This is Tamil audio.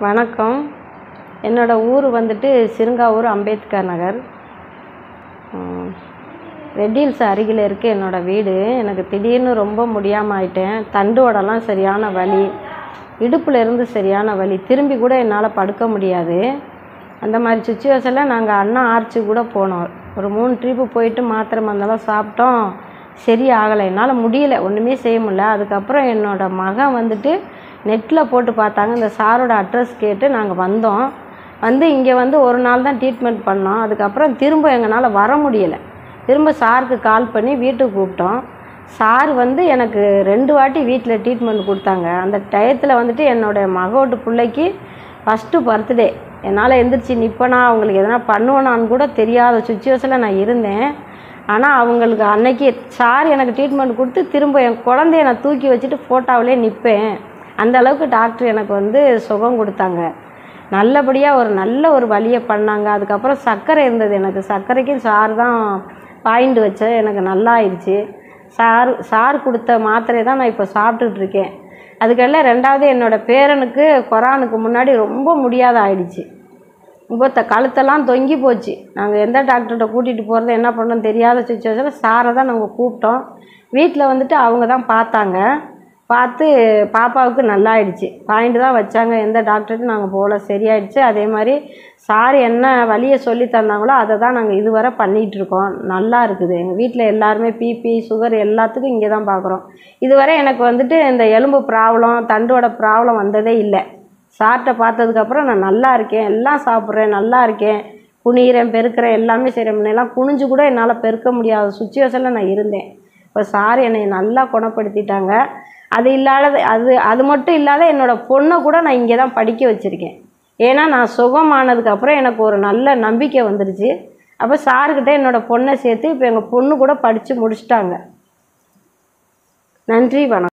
வணக்கம் என்னோடய ஊர் வந்துட்டு சிறுங்காவூர் அம்பேத்கர் நகர் ரெட் ஹில்ஸ் அருகில் இருக்குது என்னோடய வீடு எனக்கு திடீர்னு ரொம்ப முடியாமல் ஆயிட்டேன் தண்டுவடம்லாம் சரியான வலி இடுப்பில் இருந்து சரியான வலி திரும்பி கூட என்னால் படுக்க முடியாது அந்த மாதிரி சுச்சுவேஷனில் நாங்கள் அண்ணா ஆர்ச்சி கூட போனோம் ஒரு மூணு ட்ரிப்பு போயிட்டு மாத்திரை மருந்தெல்லாம் சாப்பிட்டோம் சரி ஆகலை என்னால் முடியல ஒன்றுமே செய்ய முடியல அதுக்கப்புறம் என்னோடய மகன் வந்துட்டு நெட்டில் போட்டு பார்த்தாங்க இந்த சாரோட அட்ரஸ் கேட்டு நாங்கள் வந்தோம் வந்து இங்கே வந்து ஒரு நாள் தான் ட்ரீட்மெண்ட் பண்ணோம் அதுக்கப்புறம் திரும்ப எங்களால் வர முடியலை திரும்ப சாருக்கு கால் பண்ணி வீட்டுக்கு கூப்பிட்டோம் சார் வந்து எனக்கு ரெண்டு வாட்டி வீட்டில் ட்ரீட்மெண்ட் கொடுத்தாங்க அந்த டயத்தில் வந்துட்டு என்னோடய மகோட்டு பிள்ளைக்கு ஃபஸ்ட்டு பர்த்டே என்னால் எந்திரிச்சு நிற்பனா அவங்களுக்கு எதனா பண்ணுவேனான்னு கூட தெரியாத சுச்சுவேஷனில் நான் இருந்தேன் ஆனால் அவங்களுக்கு அன்னைக்கு சார் எனக்கு ட்ரீட்மெண்ட் கொடுத்து திரும்ப என் குழந்தைய நான் தூக்கி வச்சுட்டு ஃபோட்டோவிலே நிற்பேன் அந்த அளவுக்கு டாக்டர் எனக்கு வந்து சுகம் கொடுத்தாங்க நல்லபடியாக ஒரு நல்ல ஒரு வழியை பண்ணாங்க அதுக்கப்புறம் சர்க்கரை இருந்தது எனக்கு சர்க்கரைக்கு சார் தான் பாயிண்ட் வச்சேன் எனக்கு நல்லா ஆயிடுச்சு சார் சார் கொடுத்த மாத்திரை தான் நான் இப்போ சாப்பிட்டுட்டு இருக்கேன் அதுக்கெல்லாம் ரெண்டாவது என்னோடய பேரனுக்கு கொரானுக்கு முன்னாடி ரொம்ப முடியாத ஆயிடுச்சு இப்போ த கழுத்தெல்லாம் தொங்கி போச்சு நாங்கள் எந்த டாக்டர்கிட்ட கூட்டிகிட்டு போகிறது என்ன பண்ணணும் தெரியாத சுச்சுவேஷனில் சாரை தான் நாங்கள் கூப்பிட்டோம் வீட்டில் வந்துட்டு அவங்க தான் பார்த்தாங்க பார்த்து பாப்பாவுக்கு நல்லாயிடுச்சு பாயிண்ட் தான் வச்சாங்க எந்த டாக்டர்கிட்டும் நாங்கள் போகல சரியாயிடுச்சு அதே மாதிரி சார் என்ன வழியை சொல்லி தந்தாங்களோ அதை தான் நாங்கள் இதுவரை பண்ணிகிட்ருக்கோம் நல்லா இருக்குது எங்கள் வீட்டில் எல்லாருமே பிபி சுகர் எல்லாத்துக்கும் இங்கே தான் பார்க்குறோம் இதுவரை எனக்கு வந்துட்டு இந்த எலும்பு ப்ராப்ளம் தண்டோட ப்ராப்ளம் வந்ததே இல்லை சார்கிட்ட பார்த்ததுக்கப்புறம் நான் நல்லா இருக்கேன் எல்லாம் சாப்பிட்றேன் நல்லா இருக்கேன் குனிகிறேன் பெருக்கிறேன் எல்லாமே செய்கிறேன் முன்னெல்லாம் குனிஞ்சு கூட என்னால் பெருக்க முடியாத சுச்சுவேஷனில் நான் இருந்தேன் இப்போ சார் என்னை நல்லா குணப்படுத்திட்டாங்க அது இல்லாத அது அது மட்டும் இல்லாத என்னோடய பொண்ணை கூட நான் இங்கே தான் படிக்க வச்சுருக்கேன் ஏன்னா நான் சுகமானதுக்கப்புறம் எனக்கு ஒரு நல்ல நம்பிக்கை வந்துடுச்சு அப்போ சார்கிட்ட என்னோடய பொண்ணை சேர்த்து இப்போ எங்கள் பொண்ணு கூட படித்து முடிச்சிட்டாங்க நன்றி வணக்கம்